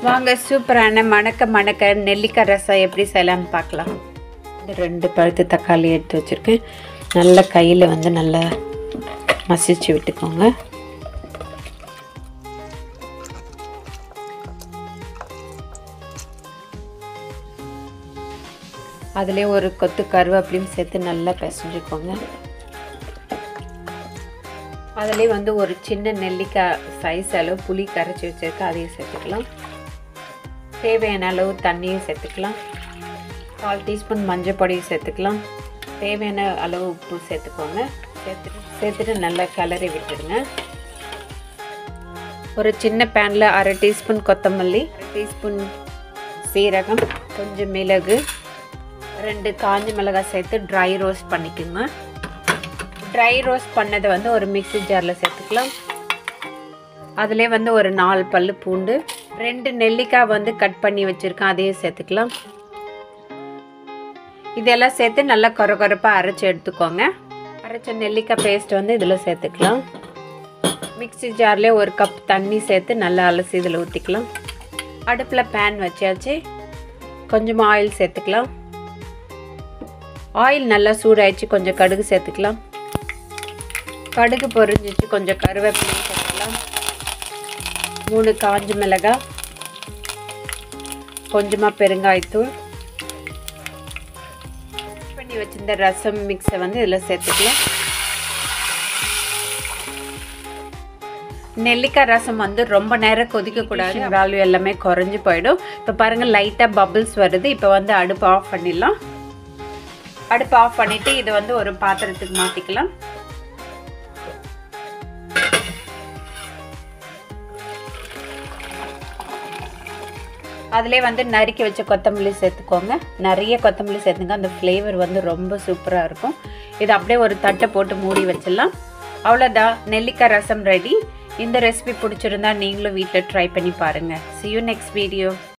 வாங்க சூப்பரான மணக்க மணக்க நெல்லிக்காய் ரசம் எப்படி செய்யலாம்னு பார்க்கலாம் இந்த ரெண்டு பழுத்து தக்காளி எடுத்து வச்சுருக்கேன் நல்லா கையில் வந்து நல்லா மசிச்சு விட்டுக்கோங்க அதிலே ஒரு கொத்து கருவேப்பிலையும் சேர்த்து நல்லா பிசைஞ்சுக்கோங்க அதிலே வந்து ஒரு சின்ன நெல்லிக்காய் சைஸ் அளவு புளி கரைச்சி வச்சுருக்க அதையும் சேர்த்துக்கலாம் தேவையான அளவு தண்ணியும் சேர்த்துக்கலாம் கால் டீஸ்பூன் மஞ்சள் பொடியும் சேர்த்துக்கலாம் தேவையான அளவு உப்பு சேர்த்துக்கோங்க சேர்த்துட்டு சேர்த்துட்டு நல்லா கிளறி விட்டுடுங்க ஒரு சின்ன பேனில் அரை டீஸ்பூன் கொத்தமல்லி அரை டீஸ்பூன் சீரகம் கொஞ்சம் மிளகு ரெண்டு காஞ்ச மிளகாய் சேர்த்து ட்ரை ரோஸ்ட் பண்ணிக்கோங்க ட்ரை ரோஸ்ட் பண்ணதை வந்து ஒரு மிக்ஸி ஜாரில் சேர்த்துக்கலாம் அதிலே வந்து ஒரு நாலு பல் பூண்டு ரெண்டு நெல்லிக்காய் வந்து கட் பண்ணி வச்சுருக்கேன் அதையும் சேர்த்துக்கலாம் இதெல்லாம் சேர்த்து நல்லா கொர கொரப்பாக அரைச்சி எடுத்துக்கோங்க அரைச்ச நெல்லிக்காய் பேஸ்ட் வந்து இதில் சேர்த்துக்கலாம் மிக்ஸி ஜார்லேயே ஒரு கப் தண்ணி சேர்த்து நல்லா அலசி இதில் ஊற்றிக்கலாம் அடுப்பில் பேன் வச்சாச்சு கொஞ்சமாக ஆயில் சேர்த்துக்கலாம் ஆயில் நல்லா சூடாயிடுச்சு கொஞ்சம் கடுகு சேர்த்துக்கலாம் கடுகு பொரிஞ்சிச்சு கொஞ்சம் கருவேப்பிலையும் சேர்த்துக்கலாம் மூணு காஞ்ச மிளகாய் கொஞ்சமாக பெருங்காயத்தூள் பண்ணி வச்சிருந்த ரசம் மிக்ஸை வந்து இதில் சேர்த்துக்கலாம் நெல்லிக்காய் ரசம் வந்து ரொம்ப நேரம் கொதிக்கக்கூடாது வேல்யூ எல்லாமே குறைஞ்சி போயிடும் இப்போ பாருங்கள் லைட்டாக பபிள்ஸ் வருது இப்போ வந்து அடுப்பு ஆஃப் பண்ணிடலாம் அடுப்பு ஆஃப் பண்ணிவிட்டு இதை வந்து ஒரு பாத்திரத்துக்கு மாற்றிக்கலாம் அதிலே வந்து நறுக்கி வச்ச கொத்தமல்லி சேர்த்துக்கோங்க நிறைய கொத்தமல்லி சேர்த்துங்க அந்த ஃப்ளேவர் வந்து ரொம்ப சூப்பராக இருக்கும் இது அப்படியே ஒரு தட்டை போட்டு மூடி வச்சிடலாம் அவ்வளோதான் நெல்லிக்காய் ரசம் ரெடி இந்த ரெசிபி பிடிச்சிருந்தா நீங்களும் வீட்டில் ட்ரை பண்ணி பாருங்கள் சி யூ நெக்ஸ்ட் வீடியோ